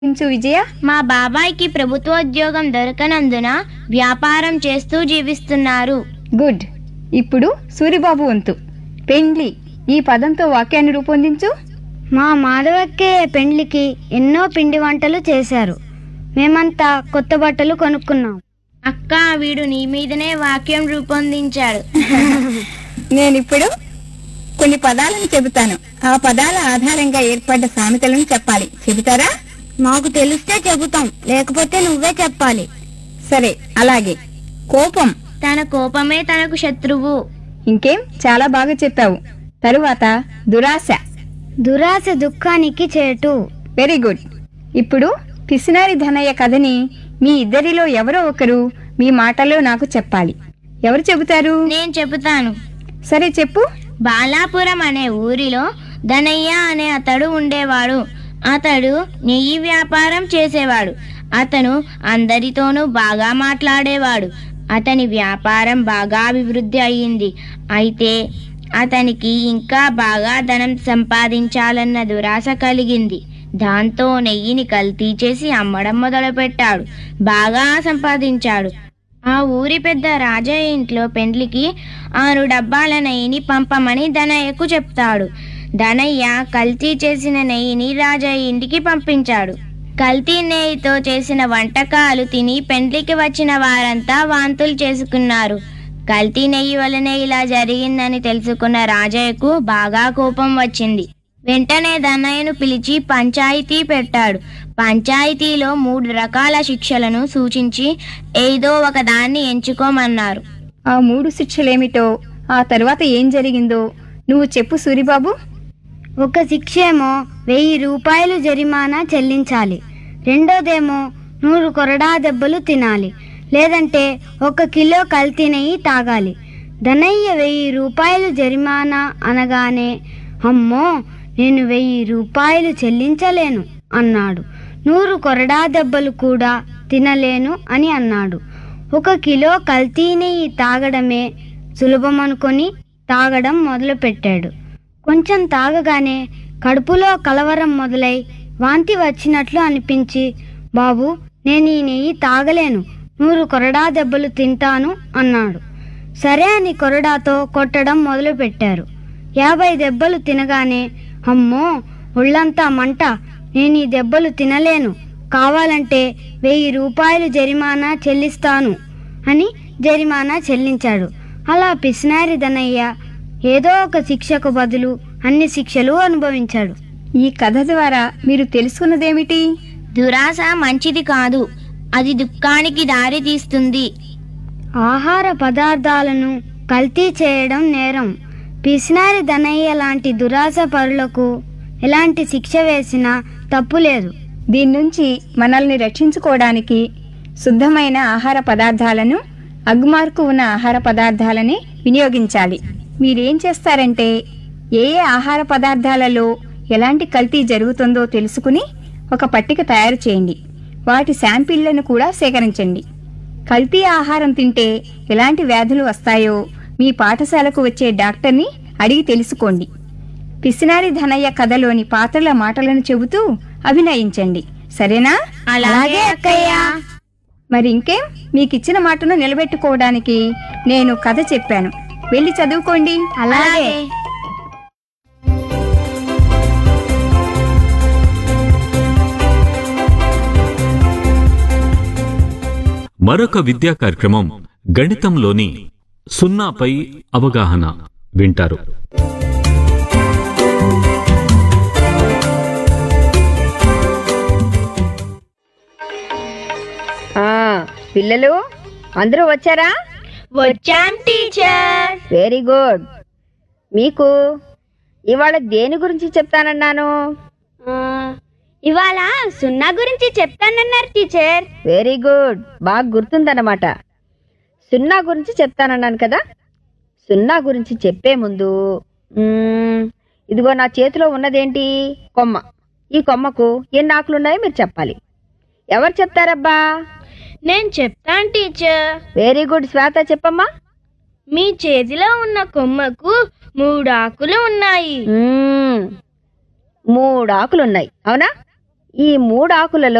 inch విజయ మా బాబాయ్కి ప్రభుత్వోద్యోగం దొరకనందున వ్యాపారం చేస్తూ జీవిస్తున్నారు గుడ్ ఇప్పుడు సూరిబాబు వంతు పెండ్లి ఈ పదంతో వాక్యాన్ని రూపొందించు మా మాధవక్కయ్య పెండ్లికి ఎన్నో పిండి వంటలు చేశారు మేమంతా కొత్త బట్టలు కొనుక్కున్నాం అక్క వీడు నీ మీదనే వాక్యం రూపొందించాడు నేనిప్పుడు కొన్ని పదాలను చెబుతాను ఆ పదాల ఆధారంగా ఏర్పడ్డ సామెతలను చెప్పాలి చెబుతారా మాకు తెలిస్తే చెబుతాం లేకపోతే నువ్వే చెప్పాలి సరే అలాగే కోపం తన కోపమే తనకు శత్రువు ఇంకేం చాలా బాగా చెప్పావు తరువాత దురాశ దురాశ దుఃఖానికి చేటు వెరీ గుడ్ ఇప్పుడు పిసినారి ధనయ్య కథని మీ ఇద్దరిలో ఎవరో ఒకరు మీ మాటలో నాకు చెప్పాలి ఎవరు చెబుతారు నేను చెబుతాను సరే చెప్పు బాలాపురం అనే ఊరిలో ధనయ్య అనే అతడు ఉండేవాడు అతడు నెయ్యి వ్యాపారం చేసేవాడు అతను అందరితోనూ బాగా మాట్లాడేవాడు అతని వ్యాపారం బాగా అభివృద్ధి అయ్యింది అయితే అతనికి ఇంకా బాగా ధనం సంపాదించాలన్న దురాశ కలిగింది దాంతో నెయ్యిని కల్తీ చేసి అమ్మడం మొదలుపెట్టాడు బాగా సంపాదించాడు ఆ ఊరి పెద్ద రాజయ్య ఇంట్లో పెండ్లికి ఆరు డబ్బాల నెయ్యిని పంపమని ధనయ్యకు చెప్తాడు ధనయ్య కల్తీ చేసిన నెయ్యిని రాజయ్య ఇంటికి పంపించాడు కల్తీ నెయ్యితో చేసిన వంటకాలు తిని పెండ్లికి వచ్చిన వారంతా వాంతులు చేసుకున్నారు కల్తీ నెయ్యి వలనే ఇలా జరిగిందని తెలుసుకున్న రాజయ్యకు బాగా కోపం వచ్చింది వెంటనే ధనయ్యను పిలిచి పంచాయతీ పెట్టాడు పంచాయతీలో మూడు రకాల శిక్షలను సూచించి ఏదో ఒక దాన్ని ఎంచుకోమన్నారు ఆ మూడు శిక్షలేమిటో ఆ తరువాత ఏం జరిగిందో నువ్వు చెప్పు సూరిబాబు ఒక శిక్ష ఏమో వెయ్యి రూపాయలు జరిమానా చెల్లించాలి రెండోదేమో నూరు కొరడా దెబ్బలు తినాలి లేదంటే ఒక కిలో కల్తీ నెయ్యి తాగాలి ధనయ్య వెయ్యి రూపాయలు జరిమానా అనగానే అమ్మో నేను వెయ్యి రూపాయలు చెల్లించలేను అన్నాడు నూరు కొరడా దెబ్బలు కూడా తినలేను అని అన్నాడు ఒక కిలో కల్తీ నెయ్యి తాగడమే సులభమనుకొని తాగడం మొదలుపెట్టాడు కొంచెం తాగగానే కడుపులో కలవరం మొదలై వాంతి వచ్చినట్లు అనిపించి బాబు నేను ఈ నెయ్యి తాగలేను నూరు కొరడా దెబ్బలు తింటాను అన్నాడు సరే అని కొరడాతో కొట్టడం మొదలుపెట్టారు యాభై దెబ్బలు తినగానే అమ్మో ఒళ్ళంతా మంట నేను ఈ దెబ్బలు తినలేను కావాలంటే వెయ్యి రూపాయలు జరిమానా చెల్లిస్తాను అని జరిమానా చెల్లించాడు అలా పిసినారి ధనయ్య ఏదో ఒక శిక్షకు బదులు అన్ని శిక్షలు అనుభవించాడు ఈ కథ ద్వారా మీరు తెలుసుకున్నదేమిటి దురాశ మంచిది కాదు అది దుఃఖానికి దారి తీస్తుంది ఆహార పదార్థాలను కల్తీ చేయడం నేరం పిసినారి ధనయ్య లాంటి దురాశ పరులకు ఎలాంటి శిక్ష వేసినా తప్పు లేదు దీని నుంచి మనల్ని రక్షించుకోవడానికి శుద్ధమైన ఆహార పదార్థాలను అగ్మార్కు ఉన్న ఆహార పదార్థాలని వినియోగించాలి మీరేం చేస్తారంటే ఏ ఏ ఆహార పదార్థాలలో ఎలాంటి కల్తీ జరుగుతుందో తెలుసుకుని ఒక పట్టిక తయారు చేయండి వాటి శాంపిళ్లను కూడా సేకరించండి కల్తీ ఆహారం తింటే ఎలాంటి వ్యాధులు వస్తాయో మీ పాఠశాలకు వచ్చే డాక్టర్ని అడిగి తెలుసుకోండి పిసినారి ధనయ్య కథలోని పాత్రల మాటలను చెబుతూ అభినయించండి సరేనా అలాగే అక్కయ్య మరి ఇంకేం మీకిచ్చిన మాటను నిలబెట్టుకోవడానికి నేను కథ చెప్పాను వెళ్ళి చదువుకోండి అలాగే మరొక విద్యా కార్యక్రమం గణితంలోని సున్నాపై అవగాహన వింటారు పిల్లలు అందరూ వచ్చారా వచ్చాం టీచర్ వెరీ గుడ్ మీకు ఇవాళ దేని గురించి చెప్తానన్నాను ఇవాళ సున్నా గురించి చెప్తానన్నారు టీచర్ వెరీ గుడ్ బాగా గుర్తుందన్నమాట సున్నా గురించి చెప్తానన్నాను కదా సున్నా గురించి చెప్పే ముందు మ్మ్, ఇదిగో నా చేతిలో ఉన్నదేంటి కొమ్మ ఈ కొమ్మకు ఎన్ని ఆకులున్నాయో మీరు చెప్పాలి ఎవరు చెప్తారబ్బా నేను చెప్తాను టీచర్ వెరీ గుడ్ శ్వేత చెప్పమ్మా మీ చేతిలో ఉన్న కొమ్మకు మూడు ఆకులు ఉన్నాయి మ్మ్, మూడు ఆకులు ఉన్నాయి అవునా ఈ మూడాకులలో